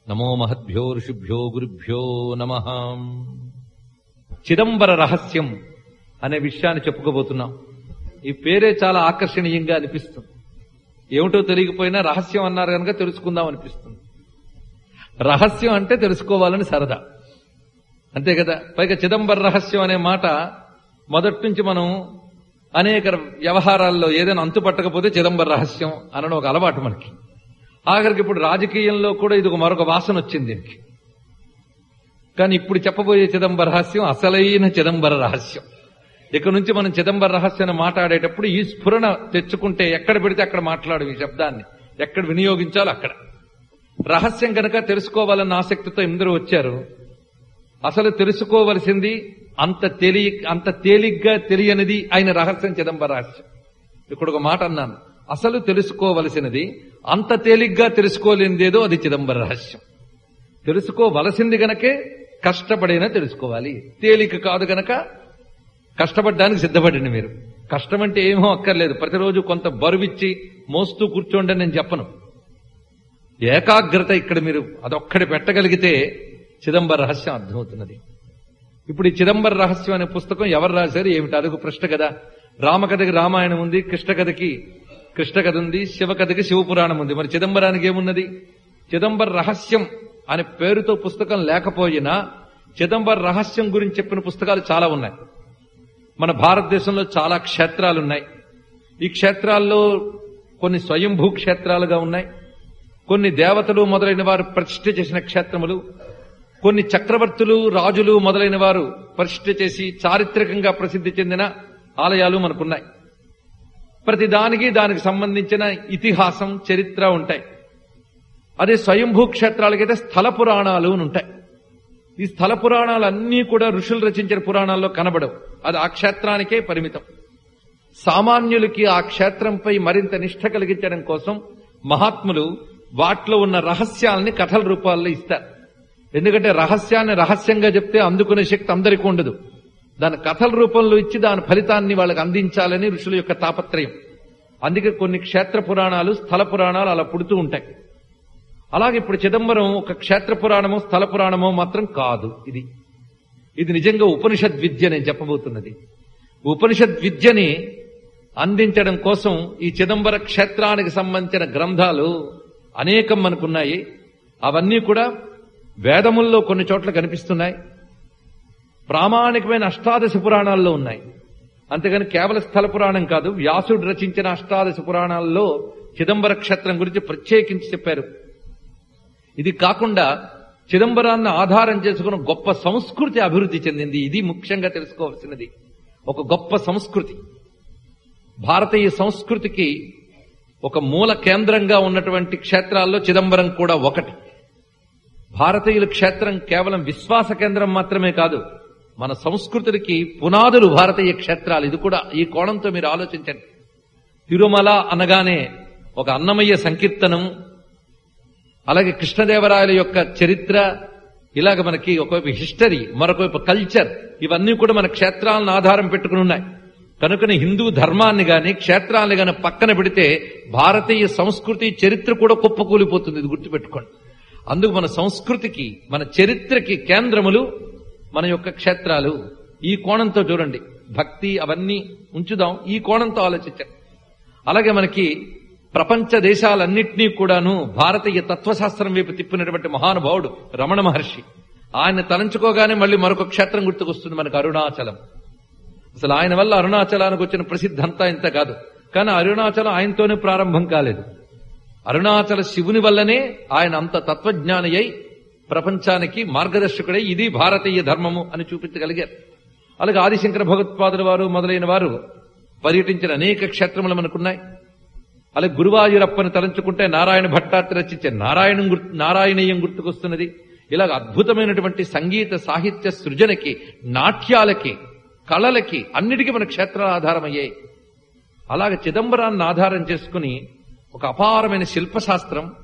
నమో మహద్భ్యో ఋషిభ్యో గురుభ్యో నమ చిదంబర రహస్యం అనే విషయాన్ని చెప్పుకోబోతున్నాం ఈ పేరే చాలా ఆకర్షణీయంగా అనిపిస్తుంది ఏమిటో తెలియకపోయినా రహస్యం అన్నారు కనుక తెలుసుకుందాం అనిపిస్తుంది రహస్యం అంటే తెలుసుకోవాలని సరదా అంతే కదా పైగా చిదంబర రహస్యం అనే మాట మొదటి నుంచి మనం అనేక వ్యవహారాల్లో ఏదైనా అంతు పట్టకపోతే చిదంబర రహస్యం అనడం ఒక అలవాటు మనకి ఆఖరికి ఇప్పుడు రాజకీయంలో కూడా ఇది ఒక మరొక వాసన వచ్చింది దీనికి కానీ ఇప్పుడు చెప్పబోయే చిదంబర రహస్యం అసలైన చిదంబర రహస్యం ఇక నుంచి మనం చిదంబర రహస్యాన్ని మాట్లాడేటప్పుడు ఈ స్ఫురణ తెచ్చుకుంటే ఎక్కడ పెడితే అక్కడ మాట్లాడు ఈ శబ్దాన్ని ఎక్కడ వినియోగించాలో అక్కడ రహస్యం కనుక తెలుసుకోవాలన్న ఆసక్తితో ఇందరూ వచ్చారు అసలు తెలుసుకోవలసింది అంత తెలియ అంత తేలిగ్గా తెలియనిది ఆయన రహస్యం చిదంబర రహస్యం ఇప్పుడు ఒక మాట అన్నాను అసలు తెలుసుకోవలసినది అంత తేలిగ్గా తెలుసుకోలేనిదేదో అది చిదంబర రహస్యం తెలుసుకోవలసింది గనకే కష్టపడైనా తెలుసుకోవాలి తేలిక కాదు గనక కష్టపడడానికి సిద్ధపడండి మీరు కష్టం అంటే ఏమో అక్కర్లేదు ప్రతిరోజు కొంత బరువిచ్చి మోస్తూ కూర్చోండి అని నేను చెప్పను ఏకాగ్రత ఇక్కడ మీరు అదొక్కడి పెట్టగలిగితే చిదంబర రహస్యం అర్థమవుతున్నది ఇప్పుడు ఈ చిదంబర రహస్యం అనే పుస్తకం ఎవరు రాశారు ఏమిటి అదొక ప్రశ్న కదా రామకథకి రామాయణం ఉంది కృష్ణ కథకి కృష్ణ కథ ఉంది శివ కథకి శివపురాణం ఉంది మరి చిదంబరానికి ఏమున్నది చిదంబర రహస్యం అనే పేరుతో పుస్తకం లేకపోయినా చిదంబర రహస్యం గురించి చెప్పిన పుస్తకాలు చాలా ఉన్నాయి మన భారతదేశంలో చాలా క్షేత్రాలున్నాయి ఈ క్షేత్రాల్లో కొన్ని స్వయంభూ క్షేత్రాలుగా ఉన్నాయి కొన్ని దేవతలు మొదలైన వారు ప్రతిష్ఠ చేసిన క్షేత్రములు కొన్ని చక్రవర్తులు రాజులు మొదలైన వారు ప్రతిష్ఠ చేసి చారిత్రకంగా ప్రసిద్ధి చెందిన ఆలయాలు మనకున్నాయి ప్రతి దానికి దానికి సంబంధించిన ఇతిహాసం చరిత్ర ఉంటాయి అదే స్వయంభూ క్షేత్రాలకైతే స్థల పురాణాలు అని ఉంటాయి ఈ స్థల పురాణాలన్నీ కూడా ఋషులు రచించిన పురాణాల్లో కనబడవు అది ఆ క్షేత్రానికే పరిమితం సామాన్యులకి ఆ క్షేత్రంపై మరింత నిష్ఠ కలిగించడం కోసం మహాత్ములు వాటిలో ఉన్న రహస్యాలని కథల రూపాల్లో ఇస్తారు ఎందుకంటే రహస్యాన్ని రహస్యంగా చెప్తే అందుకునే శక్తి అందరికీ ఉండదు దాని కథల రూపంలో ఇచ్చి దాని ఫలితాన్ని వాళ్ళకి అందించాలని ఋషుల యొక్క తాపత్రయం అందుకే కొన్ని క్షేత్ర పురాణాలు స్థల పురాణాలు అలా పుడుతూ ఉంటాయి అలాగే ఇప్పుడు చిదంబరం ఒక క్షేత్ర పురాణమో స్థల పురాణమో మాత్రం కాదు ఇది ఇది నిజంగా ఉపనిషద్ విద్య నేను చెప్పబోతున్నది ఉపనిషద్ విద్యని అందించడం కోసం ఈ చిదంబర క్షేత్రానికి సంబంధించిన గ్రంథాలు అనేకం మనకున్నాయి అవన్నీ కూడా వేదముల్లో కొన్ని చోట్ల కనిపిస్తున్నాయి ప్రామాణికమైన అష్టాదశ పురాణాల్లో ఉన్నాయి అంతేగాని కేవల స్థల పురాణం కాదు వ్యాసుడు రచించిన అష్టాదశ పురాణాల్లో చిదంబర క్షేత్రం గురించి ప్రత్యేకించి చెప్పారు ఇది కాకుండా చిదంబరాన్ని ఆధారం చేసుకున్న గొప్ప సంస్కృతి అభివృద్ధి చెందింది ఇది ముఖ్యంగా తెలుసుకోవాల్సినది ఒక గొప్ప సంస్కృతి భారతీయ సంస్కృతికి ఒక మూల కేంద్రంగా ఉన్నటువంటి క్షేత్రాల్లో చిదంబరం కూడా ఒకటి భారతీయుల క్షేత్రం కేవలం విశ్వాస కేంద్రం మాత్రమే కాదు మన సంస్కృతికి పునాదులు భారతీయ క్షేత్రాలు ఇది కూడా ఈ కోణంతో మీరు ఆలోచించండి తిరుమల అనగానే ఒక అన్నమయ్య సంకీర్తనం అలాగే కృష్ణదేవరాయల యొక్క చరిత్ర ఇలాగ మనకి ఒకవైపు హిస్టరీ మరొకవైపు కల్చర్ ఇవన్నీ కూడా మన క్షేత్రాలను ఆధారం పెట్టుకుని ఉన్నాయి కనుకనే హిందూ ధర్మాన్ని గాని క్షేత్రాన్ని గాని పక్కన పెడితే భారతీయ సంస్కృతి చరిత్ర కూడా కుప్పకూలిపోతుంది ఇది గుర్తుపెట్టుకోండి అందుకు మన సంస్కృతికి మన చరిత్రకి కేంద్రములు మన యొక్క క్షేత్రాలు ఈ కోణంతో చూడండి భక్తి అవన్నీ ఉంచుదాం ఈ కోణంతో ఆలోచించండి అలాగే మనకి ప్రపంచ దేశాలన్నింటినీ కూడాను భారతీయ తత్వశాస్త్రం వైపు తిప్పినటువంటి మహానుభావుడు రమణ మహర్షి ఆయన తలంచుకోగానే మళ్ళీ మరొక క్షేత్రం గుర్తుకొస్తుంది మనకు అరుణాచలం అసలు ఆయన వల్ల అరుణాచలానికి వచ్చిన ప్రసిద్ధి అంతా ఇంత కాదు కానీ అరుణాచలం ఆయనతోనే ప్రారంభం కాలేదు అరుణాచల శివుని వల్లనే ఆయన అంత తత్వజ్ఞాని అయి ప్రపంచానికి మార్గదర్శకుడై ఇది భారతీయ ధర్మము అని చూపించగలిగారు అలాగే ఆదిశంకర భగవత్పాదుల వారు మొదలైన వారు పర్యటించిన అనేక క్షేత్రములు మనకున్నాయి అలాగే గురువాయూరప్పని తలంచుకుంటే నారాయణ భట్టాత్రి రచించే నారాయణం గుర్తు నారాయణీయం గుర్తుకొస్తున్నది ఇలాగ అద్భుతమైనటువంటి సంగీత సాహిత్య సృజనకి నాట్యాలకి కళలకి అన్నిటికీ మన క్షేత్రాలు ఆధారమయ్యాయి అలాగే చిదంబరాన్ని ఆధారం చేసుకుని ఒక అపారమైన శిల్పశాస్త్రం